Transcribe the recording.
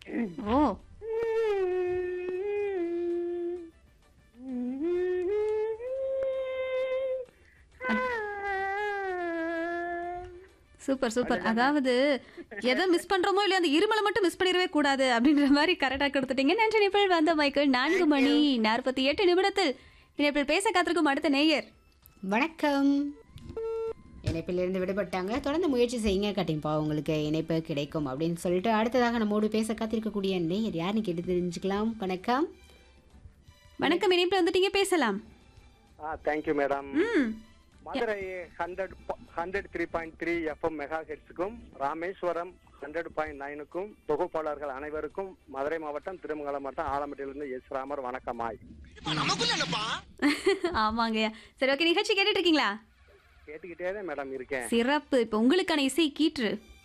ஓ super super அதாவது எதை miss பண்றோமோ இல்லையோ அந்த இருமலை மட்டும் மிஸ் பண்ணிடவே கூடாது அப்படின்ற மாதிரி கரெக்டாக கொடுத்துட்டீங்க நன்றி நிபிள் வந்த மைக்கேல் நான்கு மணி நாற்பத்தி எட்டு நிமிடத்தில் இணைப்பில் பேச காத்திருக்கும் அடுத்த நேயர் வணக்கம் இணைப்பிலிருந்து விடுபட்டாங்க தொடர்ந்து முயற்சி செய்யுங்க கட்டிங்கப்பா உங்களுக்கு இணைப்பு கிடைக்கும் அப்படின்னு சொல்லிட்டு அடுத்ததாக நம்மோடு பேச காத்திருக்கக்கூடிய நேயர் யாருன்னு கேட்டு தெரிஞ்சுக்கலாம் வணக்கம் வணக்கம் இணைப்பில் வந்துட்டீங்க பேசலாம் ஆ thank you madam hmm Madurai hundred hundred three point three FM mega ஹெட்ஸுக்கும் ராமேஸ்வரம் ஹண்ட்ரட் பாயிண்ட் நைனுக்கும் தொகுப்பாளர்கள் அனைவருக்கும் மதுரை மாவட்டம் திருமங்கலம் மாவட்டம் ஆலம்பட்டியிலிருந்து எஸ் ராமர் வணக்கமாய் ஆமாங்கய்யா சரி ஓகே நிகழ்ச்சி கேட்டுட்டு இருக்கீங்களா கேட்டுக்கிட்டே தான் மேடம் இருக்கேன் சிறப்பு இப்போ உங்களுக்கான இசை கீற்று